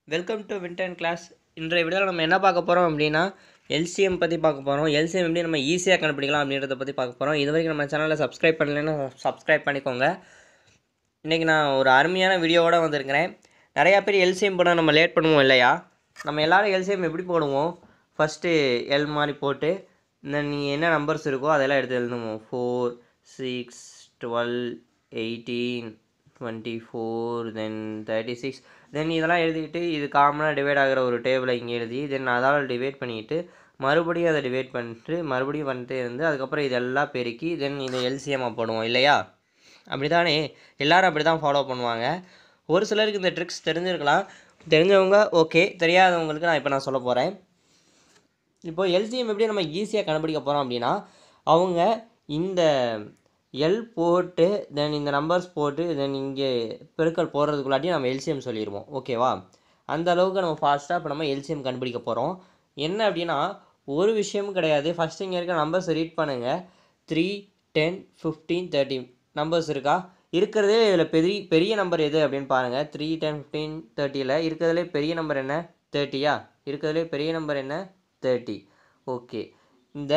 welcome to வின்டன் class இன்றைய வீடியோவில் நம்ம என்ன பார்க்க போகிறோம் அப்படின்னா எல்சிஎம் பற்றி பார்க்க போகிறோம் எல்சிஎம் எப்படி நம்ம ஈஸியாக கண்டுபிடிக்கலாம் அப்படின்றத பற்றி பார்க்க போகிறோம் இது வரைக்கும் நம்ம சேனலில் சப்ஸ்கிரைப் பண்ணலைன்னா சப்ஸ்கிரைப் பண்ணிக்கோங்க இன்றைக்கி நான் ஒரு அருமையான வீடியோவோட வந்திருக்கிறேன் நிறையா பேர் எல்சிஎம் போட நம்ம லேட் பண்ணுவோம் இல்லையா நம்ம எல்லாரும் எல்சிஎம் எப்படி போடுவோம் ஃபஸ்ட்டு எல் மாதிரி போட்டு இந்த நீ என்ன நம்பர்ஸ் இருக்கோ அதெல்லாம் எடுத்து எழுதுவோம் four six twelve eighteen twenty four then thirty six then இதெல்லாம் எழுதிக்கிட்டு இது காமனாக டிவைட் ஆகிற ஒரு டேபிளை இங்கே எழுதி தென் அதால் டிவைட் பண்ணிவிட்டு மறுபடியும் அதை டிவைட் பண்ணிட்டு மறுபடியும் பண்ணிட்டு இருந்து அதுக்கப்புறம் இதெல்லாம் பெருக்கி தென் இதை எல்சிஎம்மாக போடுவோம் இல்லையா அப்படி தானே எல்லோரும் அப்படி தான் ஃபாலோ பண்ணுவாங்க ஒரு சிலருக்கு இந்த ட்ரிக்ஸ் தெரிஞ்சிருக்கலாம் தெரிஞ்சவங்க ஓகே தெரியாதவங்களுக்கு நான் இப்போ நான் சொல்ல போகிறேன் இப்போ எல்சிஎம் எப்படி நம்ம ஈஸியாக கண்டுபிடிக்க போகிறோம் அப்படின்னா அவங்க இந்த எல் போட்டு தென் இந்த நம்பர்ஸ் போட்டு தென் இங்கே பெருக்கல் போடுறதுக்குள்ளாட்டி நம்ம எல்சிஎம் சொல்லிடுவோம் ஓகேவா அந்த அளவுக்கு நம்ம ஃபாஸ்ட்டாக இப்போ நம்ம எல்சிஎம் கண்டுபிடிக்க போகிறோம் என்ன அப்படின்னா ஒரு விஷயமும் கிடையாது ஃபஸ்ட்டு இங்கே இருக்க நம்பர்ஸ் ரீட் பண்ணுங்கள் three ten fifteen thirty numbers இருக்கா இருக்கிறதே இதில் பெரிய பெரிய நம்பர் எது அப்படின்னு பாருங்கள் த்ரீ டென் ஃபிஃப்டீன் தேர்ட்டியில் இருக்கிறதுலே பெரிய நம்பர் என்ன தேர்ட்டியா இருக்கிறதுலே பெரிய நம்பர் என்ன தேர்ட்டி ஓகே இந்த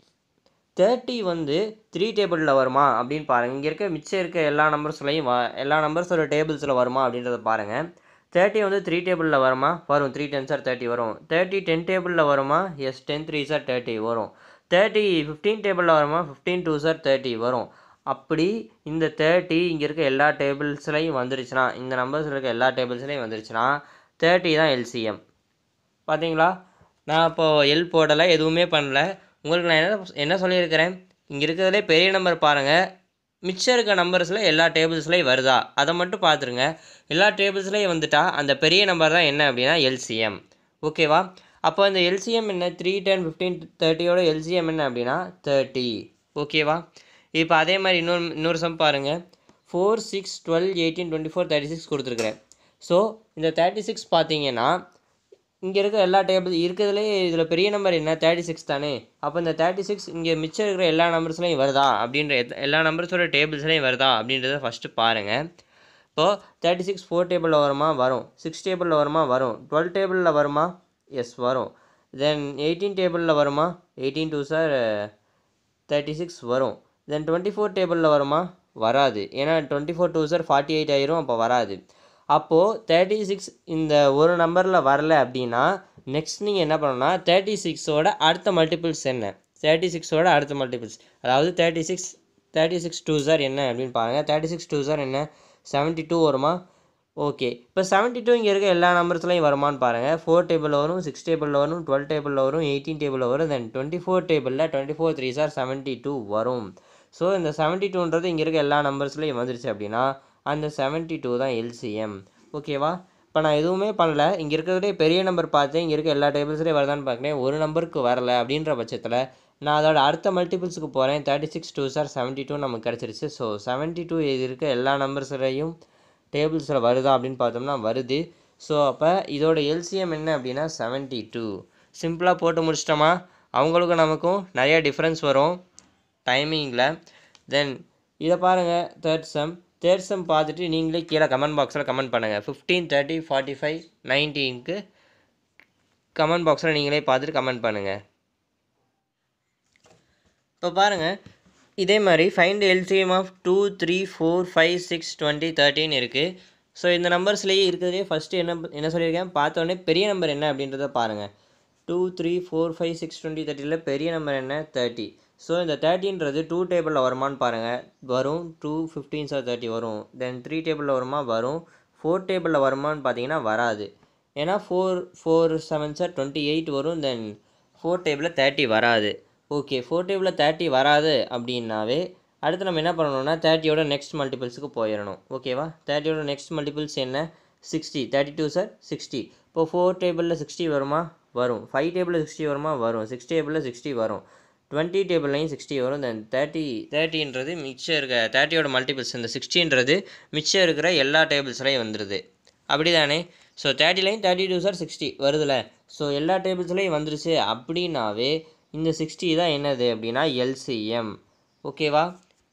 தேர்ட்டி வந்து த்ரீ டேபிளில் வருமா அப்படின்னு பாருங்கள் இங்கே இருக்க மிச்சம் இருக்க எல்லா நம்பர்ஸ்லையும் வ எல்லா நம்பர்ஸோட டேபிள்ஸில் வருமா அப்படின்றத பாருங்கள் தேர்ட்டி வந்து த்ரீ டேபிளில் வருமா வரும் த்ரீ டென் சார் தேர்ட்டி வரும் தேர்ட்டி டென் டேபிளில் வருமா yes ten three sir thirty வரும் தேர்ட்டி ஃபிஃப்டீன் டேபிளில் வருமா ஃபிஃப்டீன் டூ சார் தேர்ட்டி வரும் அப்படி இந்த தேர்ட்டி இங்கே இருக்க எல்லா டேபிள்ஸ்லையும் வந்துருச்சுன்னா இந்த நம்பர்ஸில் இருக்க எல்லா டேபிள்ஸ்லையும் வந்துருச்சுன்னா தேர்ட்டி தான் எல்சிஎம் பார்த்தீங்களா நான் இப்போது எல் போடலை எதுவுமே பண்ணல உங்களுக்கு நான் என்ன என்ன சொல்லியிருக்கிறேன் இங்கே இருக்கிறதுலே பெரிய நம்பர் பாருங்கள் மிச்சம் இருக்க நம்பர்ஸில் எல்லா டேபிள்ஸ்லேயும் வருதா அதை மட்டும் பார்த்துருங்க எல்லா டேபிள்ஸ்லேயும் வந்துட்டா அந்த பெரிய நம்பர் தான் என்ன அப்படின்னா எல்சிஎம் ஓகேவா அப்போ இந்த எல்சிஎம் என்ன த்ரீ டென் ஃபிஃப்டீன் தேர்ட்டியோட எல்சிஎம் என்ன அப்படின்னா தேர்ட்டி ஓகேவா இப்போ அதே மாதிரி இன்னொரு இன்னொரு சம் பாருங்கள் four six twelve eighteen twenty four thirty six கொடுத்துருக்குறேன் ஸோ இந்த தேர்ட்டி சிக்ஸ் பார்த்தீங்கன்னா இங்கே இருக்க எல்லா டேபிள் இருக்கிறதுலே இதில் பெரிய நம்பர் என்ன தேர்ட்டி சிக்ஸ் தானே அப்போ இந்த தேர்ட்டி சிக்ஸ் இங்கே மிச்சம் இருக்கிற எல்லா நம்பர்ஸ்லையும் வருதா அப்படின்ற எத்- எல்லா நம்பர்ஸோட டேபிள்ஸ்லையும் வருதா அப்படின்றத ஃபஸ்ட்டு பாருங்கள் இப்போது தேர்ட்டி சிக்ஸ் ஃபோர் டேபிளில் வருமா வரும் சிக்ஸ் டேபிளில் வருமா வரும் டுவெல் டேபிளில் வருமா எஸ் வரும் தென் எயிட்டீன் டேபிளில் வருமா eighteen two sir thirty six வரும் தென் டுவெண்ட்டி ஃபோர் டேபிளில் வருமா வராது ஏன்னா twenty four two sir forty eight ஆயிரும் அப்போ வராது அப்போது தேர்ட்டி சிக்ஸ் இந்த ஒரு நம்பரில் வரல அப்படின்னா நெக்ஸ்ட் நீங்கள் என்ன பண்ணணும்னா தேர்ட்டி சிக்ஸோட அடுத்த மல்டிபிள்ஸ் என்ன தேர்ட்டி சிக்ஸோட அடுத்த மல்டிபிள்ஸ் அதாவது thirty six thirty six two sir என்ன அப்படின்னு பாருங்கள் தேர்ட்டி சிக்ஸ் டூ சார் என்ன செவன்ட்டி டூ வருமா ஓகே இப்போ செவன்ட்டி டூ இங்கே இருக்க எல்லா நம்பர்ஸ்லையும் வருமான்னு பாருங்கள் ஃபோர் டேபிளில் வரும் சிக்ஸ் டேபிளில் வரும் டுவெல் டேபிளில் வரும் எயிட்டீன் டேபிளில் வரும் தென் டுவெண்ட்டி ஃபோர் டேபிளில் twenty four three sir seventy two வரும் ஸோ இந்த செவன்ட்டி டூன்றது இங்கே இருக்க எல்லா நம்பர்ஸ்லையும் வந்துருச்சு அப்படின்னா அந்த செவன்ட்டி டூ தான் எல்சிஎம் ஓகேவா இப்போ நான் எதுவுமே பண்ணல இங்கே இருக்கிறதே பெரிய நம்பர் பார்த்து இங்கே இருக்க எல்லா டேபிள்ஸ்லேயும் வருதான்னு பார்க்குறேன் ஒரு நம்பருக்கு வரல அப்படின்ற பட்சத்தில் நான் அதோட அடுத்த மல்டிபிள்ஸுக்கு போகிறேன் thirty six two sir seventy two நமக்கு கிடச்சிருச்சு ஸோ செவன்ட்டி டூ இது இருக்க எல்லா நம்பர்ஸ்லையும் டேபிள்ஸில் வருதா அப்படின்னு பார்த்தோம்னா வருது ஸோ அப்போ இதோட எல்சிஎம் என்ன அப்படின்னா செவன்ட்டி டூ சிம்பிளாக போட்டு முடிச்சிட்டோமா அவங்களுக்கும் நமக்கும் நிறைய டிஃப்ரென்ஸ் வரும் டைமிங்கில் தென் இதை பாருங்கள் தேர்ட் சம் தேர்ட் சம் பார்த்துட்டு நீங்களே கீழே கமெண்ட் பாக்ஸில் கமெண்ட் பண்ணுங்கள் ஃபிஃப்டீன் தேர்ட்டி ஃபார்ட்டி ஃபைவ் நைன்டீனுக்கு கமெண்ட் பாக்ஸில் நீங்களே பார்த்துட்டு கமெண்ட் பண்ணுங்கள் இப்போ பாருங்கள் இதே மாதிரி find LCM of two three four five six twenty தேர்ட்டின்னு இருக்குது ஸோ இந்த நம்பர்ஸ்லேயே இருக்கிறதுலே ஃபஸ்ட்டு என்ன என்ன சொல்லியிருக்கேன் பார்த்தோன்னே பெரிய நம்பர் என்ன அப்படின்றத பாருங்கள் two three four five six twenty தேர்ட்டியில் பெரிய நம்பர் என்ன தேர்ட்டி ஸோ இந்த தேர்ட்டின்றது டூ டேபிளில் வருமான்னு பாருங்கள் வரும் டூ ஃபிஃப்டீன் சார் தேர்ட்டி வரும் தென் த்ரீ டேபிளில் வருமா வரும் ஃபோர் டேபிளில் வருமான்னு பார்த்தீங்கன்னா வராது ஏன்னா four four seven sir twenty eight வரும் தென் ஃபோர் டேபிளில் தேர்ட்டி வராது ஓகே ஃபோர் டேபிளில் தேர்ட்டி வராது அப்படின்னாவே அடுத்து நம்ம என்ன பண்ணணும்னா தேர்ட்டியோட நெக்ஸ்ட் மல்டிபிள்ஸுக்கு போயிடணும் ஓகேவா தேர்ட்டியோட நெக்ஸ்ட் மல்டிபிள்ஸ் என்ன sixty thirty two sir sixty இப்போ ஃபோர் டேபிளில் சிக்ஸ்டி வருமா வரும் ஃபைவ் டேபிளில் சிக்ஸ்டி வருமா வரும் சிக்ஸ் டேபிளில் சிக்ஸ்டி வரும் டுவெண்ட்டி டேபிள்லையும் சிக்ஸ்டி வரும் தென் தேர்ட்டி தேர்ட்டின்றது மிச்சம் இருக்க தேர்ட்டியோட மல்டிபிள்ஸ் இந்த சிக்ஸ்டின்றது மிச்சம் இருக்கிற எல்லா டேபிள்ஸ்லையும் வந்துடுது அப்படி தானே ஸோ தேர்ட்டிலையும் தேர்ட்டி டூ சார் சிக்ஸ்டி வருதுல்ல ஸோ எல்லா டேபிள்ஸ்லையும் வந்துருச்சு அப்படின்னாவே இந்த சிக்ஸ்டி தான் என்னது அப்படின்னா எல்சிஎம் ஓகேவா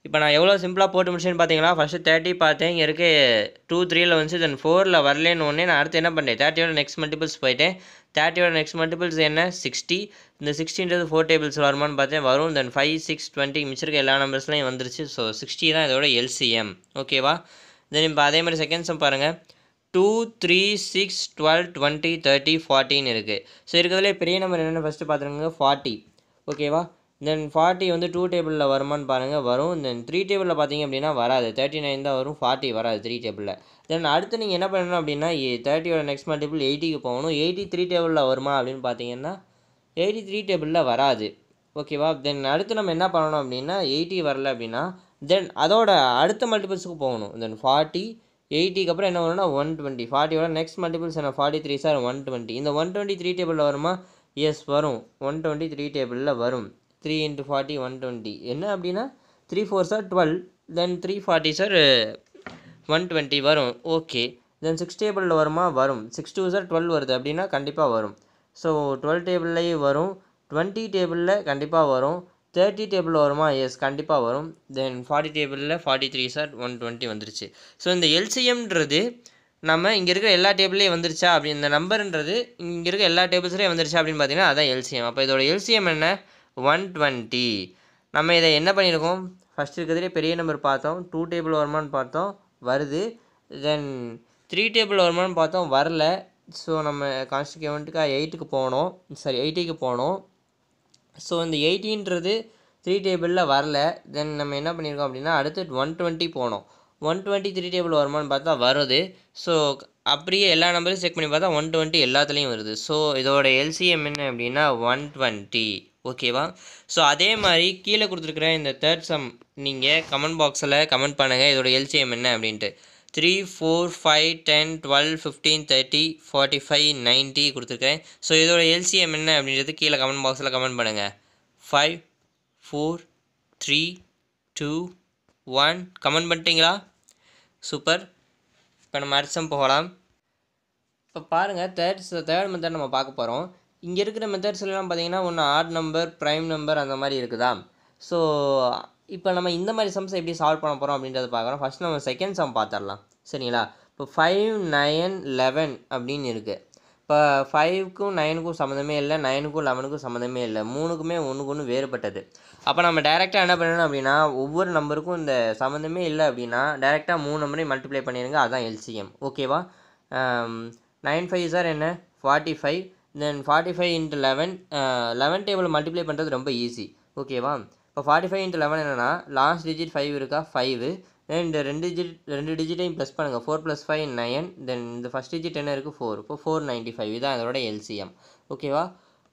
இப்போ நான் எவ்வளோ சிம்பிளாக போட்டு முடிச்சேன்னு பார்த்தீங்களா ஃபஸ்ட்டு தேர்ட்டி பார்த்தேன் இங்கே இருக்க டூ த்ரீயில் வந்துச்சு தென் ஃபோரில் வரலேன்னு ஒன்று நான் அடுத்து என்ன பண்ணேன் தேர்ட்டியோட நெக்ஸ்ட் மல்டிபிள்ஸ் போயிட்டேன் தேர்ட்டியோட நெக்ஸ்ட் மல்டிபிள்ஸ் என்ன சிக்ஸ்டி இந்த சிக்ஸ்டின்றது ஃபோர் டேபிள்ஸ் வருமானு பார்த்தேன் வரும் தென் ஃபைவ் சிக்ஸ் டுவெண்ட்டி மிச்சிருக்க எல்லா நம்பர்ஸ்லையும் வந்துருச்சு ஸோ சிக்ஸ்டி தான் இதோட எல்சிஎம் ஓகேவா தென் இப்போ அதே மாதிரி செகண்ட் சம் பாருங்கள் two three six twelve twenty thirty ஃபார்ட்டின்னு இருக்குது ஸோ இருக்கிறதுலே பெரிய நம்பர் என்னென்னு ஃபஸ்ட்டு பார்த்துருங்க ஃபார்ட்டி ஓகேவா தென் ஃபார்ட்டி வந்து டூ டேபிளில் வருமான்னு பாருங்கள் வரும் தென் த்ரீ டேபிளில் பார்த்தீங்க அப்படின்னா வராது தேர்ட்டி நைன் தான் வரும் ஃபார்ட்டி வராது த்ரீ டேபிளில் தென் அடுத்து நீங்கள் என்ன பண்ணணும் அப்படின்னா தேர்ட்டியோட நெக்ஸ்ட் மல்டிபிள் எயிட்டிக்கு போகணும் எயிட்டி த்ரீ டேபிளில் வருமா அப்படின்னு பார்த்தீங்கன்னா எயிட்டி த்ரீ டேபிளில் வராது ஓகேவா தென் அடுத்து நம்ம என்ன பண்ணணும் அப்படின்னா எயிட்டி வரல அப்படின்னா தென் அதோட அடுத்த மல்டிபிள்ஸுக்கு போகணும் தென் ஃபார்ட்டி எயிட்டிக்கு அப்புறம் என்ன வரும்னா ஒன் டுவெண்ட்டி ஃபார்ட்டியோட நெக்ஸ்ட் மல்டிபிள்ஸ் என்ன forty three sir one twenty இந்த ஒன் டுவெண்ட்டி த்ரீ டேபிளில் வருமா எஸ் வரும் ஒன் டுவெண்ட்டி த்ரீ டேபிளில் வரும் three into forty one twenty என்ன அப்படின்னா three four sir twelve then three forty sir one twenty வரும் ஓகே தென் சிக்ஸ் டேபிளில் வருமா வரும் சிக்ஸ் டூ சார் டுவெல் வருது அப்படின்னா கண்டிப்பாக வரும் ஸோ டுவெல் டேபிள்லேயும் வரும் டுவெண்ட்டி டேபிளில் கண்டிப்பாக வரும் தேர்ட்டி டேபிளில் வருமா எஸ் கண்டிப்பாக வரும் தென் ஃபார்ட்டி டேபிளில் forty three sir one twenty வந்துருச்சு ஸோ இந்த எல்சிஎம்ன்றது நம்ம இங்கே இருக்கிற எல்லா டேபிள்லேயும் வந்துருச்சா அப்படி இந்த நம்பர்ன்றது இங்கே இருக்க எல்லா டேபிள்ஸ்லேயும் வந்துருச்சா அப்படின்னு பார்த்தீங்கன்னா அதான் எல்சிஎம் அப்போ இதோட எல்சிஎம் என்ன ஒன் டுவெண்ட்டி நம்ம இதை என்ன பண்ணியிருக்கோம் ஃபஸ்ட் இருக்கிறதுலே பெரிய நம்பர் பார்த்தோம் டூ டேபிள் வருமானு பார்த்தோம் வருது தென் த்ரீ டேபிள் வருமானு பார்த்தோம் வரல ஸோ நம்ம கான்ஸ்டியூமெண்ட்டுக்கு எயிட்டுக்கு போனோம் சாரி எயிட்டிக்கு போனோம் ஸோ இந்த எயிட்டின்றது த்ரீ டேபிளில் வரல தென் நம்ம என்ன பண்ணியிருக்கோம் அப்படின்னா அடுத்து ஒன் டுவெண்ட்டி போனோம் ஒன் டுவெண்ட்டி த்ரீ டேபிள் வருமானு பார்த்தா வருது ஸோ அப்படியே எல்லா நம்பரையும் செக் பண்ணி பார்த்தா ஒன் டுவெண்ட்டி எல்லாத்துலேயும் வருது ஸோ இதோட எல்சிஎம் என்ன அப்படின்னா ஒன் டுவெண்ட்டி ஓகேவா ஸோ அதே மாதிரி கீழே கொடுத்துருக்குற இந்த தேர்ட் சம் நீங்கள் கமெண்ட் பாக்ஸில் கமெண்ட் பண்ணுங்கள் இதோட எல்சிஎம் என்ன அப்படின்ட்டு three four five ten twelve fifteen thirty forty five ninety கொடுத்துருக்கேன் ஸோ இதோட எல்சிஎம் என்ன அப்படின்றது கீழே கமெண்ட் பாக்ஸில் கமெண்ட் பண்ணுங்கள் five four three two one comment பண்ணிட்டீங்களா சூப்பர் இப்போ நம்ம அரிசம் போகலாம் இப்போ பாருங்கள் தேர்ட் தேர்ட் மெத்தட் நம்ம பார்க்க போகிறோம் இங்கே இருக்கிற மெத்தட்ஸ்லாம் பார்த்தீங்கன்னா ஒன்று ஆட் நம்பர் ப்ரைம் நம்பர் அந்த மாதிரி இருக்குதா ஸோ இப்போ நம்ம இந்த மாதிரி சம்ஸை எப்படி சால்வ் பண்ண போகிறோம் அப்படின்றத பார்க்குறோம் ஃபஸ்ட் நம்ம செகண்ட் சம் பார்த்துடலாம் சரிங்களா இப்போ ஃபைவ் நயன் லெவன் அப்படின்னு இருக்குது இப்போ ஃபைவ்க்கும் நைனுக்கும் சம்மந்தமே இல்லை நைனுக்கும் லெவனுக்கும் சம்மந்தமே இல்லை மூணுக்குமே ஒன்றுக்கு ஒன்று வேறுபட்டது அப்போ நம்ம டேரெக்டாக என்ன பண்ணணும் அப்படின்னா ஒவ்வொரு நம்பருக்கும் இந்த சம்மந்தமே இல்லை அப்படின்னா டேரெக்டாக மூணு நம்பரையும் மல்டிப்ளை பண்ணிடுங்க அதுதான் எல்சிஎம் ஓகேவா நைன் ஃபைவ் சார் என்ன forty five then forty five into eleven eleven table multiply பண்ணுறது ரொம்ப ஈஸி ஓகேவா இப்போ ஃபார்ட்டி ஃபைவ் இன்ட்டு லெவன் என்னென்னா லாஸ்ட் டிஜிட் ஃபைவ் இருக்கா ஃபைவ் தென் இந்த ரெண்டு டிஜிட் ரெண்டு டிஜிட்டையும் ப்ளஸ் பண்ணுங்கள் four plus five nine then இந்த ஃபஸ்ட் டிஜிட் என்ன இருக்குது ஃபோர் இப்போ ஃபோர் நைன்ட்டி ஃபைவ் இதான் அதோட எல்சிஎம் ஓகேவா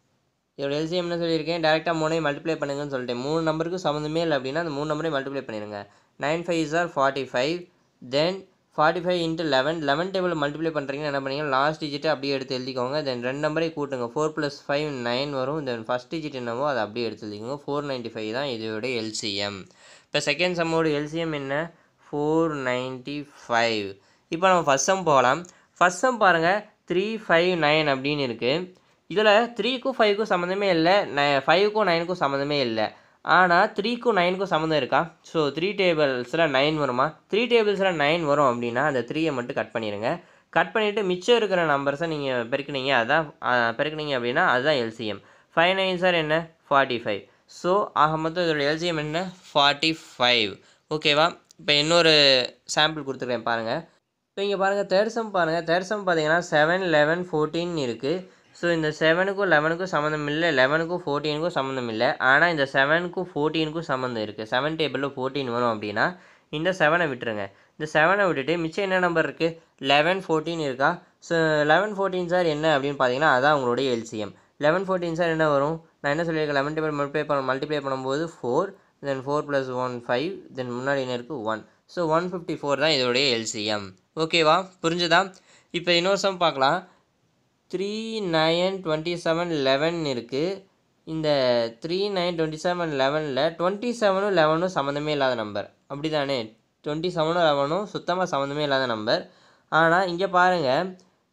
இதோட எல்சிஎம் என்ன சொல்லியிருக்கேன் டேரெக்டாக மூணையும் மல்டிப்ளை பண்ணுங்கன்னு சொல்லிட்டேன் மூணு நம்பருக்கு சம்மந்தமே இல்லை அப்படின்னா அந்த மூணு நம்பரையும் மல்டிப்ளை பண்ணிடுங்க nine five is forty five then forty five into eleven eleven table multiply பண்ணுறீங்கன்னா என்ன பண்ணுறீங்க லாஸ்ட் டிஜிட்டை அப்படியே எடுத்து எழுதிக்கோங்க தென் ரெண்டு நம்பரே கூட்டுங்க ஃபோர் ப்ளஸ் ஃபைவ் நைன் வரும் தென் ஃபஸ்ட் டிஜிட் என்னவோ அதை அப்படியே எடுத்து எழுதிக்கோங்க ஃபோர் நைன்ட்டி ஃபைவ் தான் இதோட எல்சிஎம் இப்போ செகண்ட் சம்மோட எல்சிஎம் என்ன ஃபோர் நைன்ட்டி ஃபைவ் இப்போ நம்ம ஃபஸ்ட் சம் போகலாம் ஃபஸ்ட் சம் பாருங்கள் த்ரீ ஃபைவ் நைன் அப்படின்னு இருக்குது இதில் த்ரீக்கும் ஃபைவ்க்கும் சம்மந்தமே இல்லை நை ஃபைவுக்கும் நைனுக்கும் சம்மந்தமே இல்லை ஆனால் த்ரீக்கும் நைனுக்கும் சம்மந்தம் இருக்கா ஸோ த்ரீ டேபிள்ஸில் நைன் வருமா த்ரீ டேபிள்ஸில் நைன் வரும் அப்படின்னா அந்த த்ரீயை மட்டும் கட் பண்ணிடுங்க கட் பண்ணிவிட்டு மிச்சம் இருக்கிற நம்பர்ஸை நீங்கள் பெருக்குனீங்க அதான் பெருக்குனீங்க அப்படின்னா அதுதான் எல்சிஎம் ஃபைவ் நைன் சார் என்ன ஃபார்ட்டி ஃபைவ் ஸோ ஆக மொத்தம் இதோட எல்சிஎம் என்ன ஃபார்ட்டி ஃபைவ் ஓகேவா இப்போ இன்னொரு சாம்பிள் கொடுத்துருக்கேன் பாருங்கள் இப்போ இங்கே பாருங்கள் தேர்ட் சம் பாருங்கள் தேர்ட் சம் பார்த்தீங்கன்னா செவன் லெவன் ஃபோர்டீன் இருக்குது ஸோ இந்த செவனுக்கும் லெவனுக்கும் சம்மந்தம் இல்லை லெவனுக்கும் ஃபோர்டீனுக்கும் சம்மந்தம் இல்லை ஆனால் இந்த செவனுக்கும் ஃபோர்டீனுக்கும் சம்மந்தம் இருக்குது செவன் டேபிளில் ஃபோர்டீன் வரும் அப்படின்னா இந்த செவனை விட்டுருங்க இந்த செவனை விட்டுட்டு மிச்சம் என்ன நம்பர் இருக்குது லெவன் ஃபோர்டீன் இருக்கா ஸோ லெவன் ஃபோர்டீன் சார் என்ன அப்படின்னு பார்த்தீங்கன்னா அதான் உங்களுடைய எல்சிஎம் லெவன் ஃபோர்டீன் சார் என்ன வரும் நான் என்ன சொல்லியிருக்கேன் லெவன் டேபிள் மல்டிப்ளை பண்ண மல்டிப்ளை பண்ணும்போது four then four plus one five then முன்னாடி என்ன இருக்குது one so one fifty four தான் இதோடைய எல்சிஎம் ஓகேவா புரிஞ்சுதா இப்போ இன்னொரு சம் பார்க்கலாம் three nine twenty seven eleven இருக்குது இந்த த்ரீ நைன் டுவெண்ட்டி செவன் லெவனில் டுவெண்ட்டி செவனும் லெவனும் சம்மந்தமே இல்லாத நம்பர் அப்படி தானே டுவெண்ட்டி செவனும் லெவனும் சுத்தமாக சம்மந்தமே இல்லாத நம்பர் ஆனால் இங்கே பாருங்கள்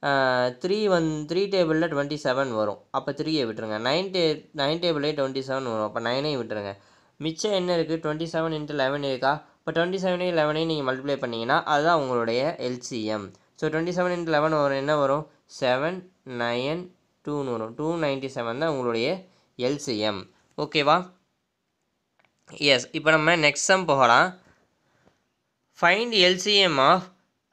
த்ரீ ஒன் த்ரீ டேபிளில் டுவெண்ட்டி செவன் வரும் அப்போ த்ரீயை விட்டுருங்க நைன் டே நைன் டேபிளே டுவெண்ட்டி செவன் வரும் அப்போ நைனையும் விட்டுருங்க மிச்சம் என்ன இருக்குது டுவெண்ட்டி செவன் இன்ட்டு லெவன் இருக்கா இப்போ டுவெண்ட்டி செவனையும் லெவனையும் நீங்கள் மல்டிப்ளை பண்ணிங்கன்னா அதுதான் உங்களுடைய LCM so twenty seven into eleven வரும் என்ன வரும் செவன் நயன் டூன்னு வரும் டூ நைன்ட்டி செவன் தான் உங்களுடைய எல்சிஎம் ஓகேவா எஸ் இப்போ நம்ம நெக்ஸ்ட் சம் போகலாம் find LCM of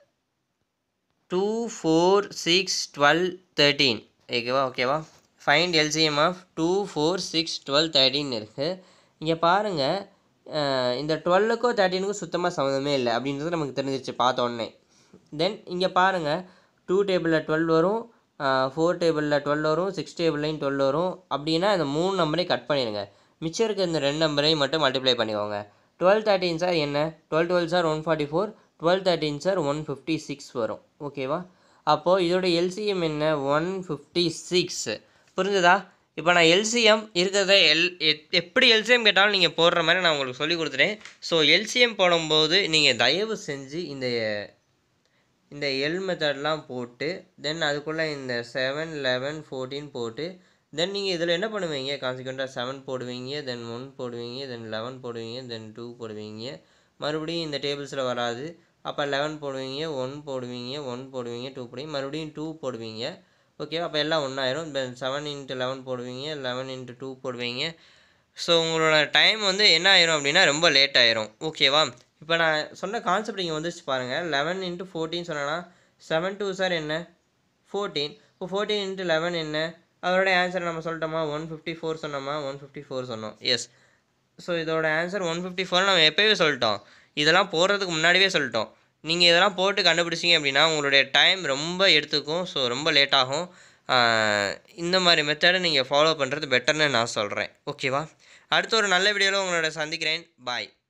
two four six twelve thirteen ஓகேவா ஓகேவா find LCM of two four six twelve thirteen இருக்குது இங்கே பாருங்கள் இந்த டுவெல்லுக்கும் தேர்ட்டீனுக்கும் சுத்தமாக சம்மந்தமே இல்லை அப்படின்றது நமக்கு தெரிஞ்சிருச்சு பார்த்த உடனே தென் இங்கே பாருங்கள் டூ டேபிளில் டுவெல் வரும் ஃபோர் டேபிளில் டுவெல் வரும் சிக்ஸ் டேபிள்லையும் டுவெல் வரும் அப்படின்னா இந்த மூணு நம்பரையும் கட் பண்ணிடுங்க மிச்சம் இருக்க இந்த ரெண்டு நம்பரையும் மட்டும் மல்டிப்ளை பண்ணிக்கோங்க டுவெல் தேர்ட்டின் சார் என்ன twelve twelve sir one forty four twelve thirteen sir one fifty six வரும் ஓகேவா அப்போது இதோட எல்சிஎம் என்ன ஒன் ஃபிஃப்டி சிக்ஸ் புரிஞ்சுதா இப்போ நான் எல்சிஎம் இருக்கிறத எல் எப்- எப்படி எல்சிஎம் கேட்டாலும் நீங்கள் போடுற மாதிரி நான் உங்களுக்கு சொல்லி கொடுத்துட்டேன் ஸோ எல்சிஎம் போடும்போது நீங்கள் தயவு செஞ்சு இந்த இந்த எல் மெத்தட்லாம் போட்டு தென் அதுக்குள்ளே இந்த செவன் லெவன் ஃபோர்டீன் போட்டு தென் நீங்கள் இதில் என்ன பண்ணுவீங்க கான்சிக்வெண்ட்டாக செவன் போடுவீங்க தென் ஒன் போடுவீங்க தென் லெவன் போடுவீங்க தென் டூ போடுவீங்க மறுபடியும் இந்த டேபிள்ஸில் வராது அப்போ லெவன் போடுவீங்க ஒன் போடுவீங்க ஒன் போடுவீங்க டூ போடுவீங்க மறுபடியும் டூ போடுவீங்க ஓகேவா அப்போ எல்லாம் ஒன்றாயிரும் தென் செவன் இன்ட்டு லெவன் போடுவீங்க லெவன் இன்ட்டு டூ போடுவீங்க ஸோ உங்களோட டைம் வந்து என்ன ஆயிரும் அப்படின்னா ரொம்ப லேட் ஆயிரும் ஓகேவா இப்போ நான் சொன்ன கான்செப்ட் இங்கே வந்துச்சு பாருங்கள் லெவன் இன்ட்டு ஃபோர்டீன் சொன்னேன்னா செவன் டூ சார் என்ன ஃபோர்டீன் இப்போ ஃபோர்டீன் இன்ட்டு லெவன் என்ன அதோட ஆன்சர் நம்ம சொல்லிட்டோமா ஒன் ஃபிஃப்டி ஃபோர் சொன்னோமா ஒன் ஃபிஃப்டி ஃபோர் சொன்னோம் எஸ் ஸோ இதோட ஆன்சர் ஒன் ஃபிஃப்டி ஃபோர் நம்ம எப்போவே சொல்லிட்டோம் இதெல்லாம் போடுறதுக்கு முன்னாடியே சொல்லிட்டோம் நீங்கள் இதெல்லாம் போட்டு கண்டுபிடிச்சிங்க அப்படின்னா உங்களுடைய டைம் ரொம்ப எடுத்துக்கும் ஸோ ரொம்ப லேட் ஆகும் ஆஹ் இந்த மாதிரி மெத்தடை நீங்கள் ஃபாலோ பண்ணுறது பெட்டர்னு நான் சொல்கிறேன் ஓகேவா அடுத்த ஒரு நல்ல வீடியோவில் உங்களோட சந்திக்கிறேன் பாய்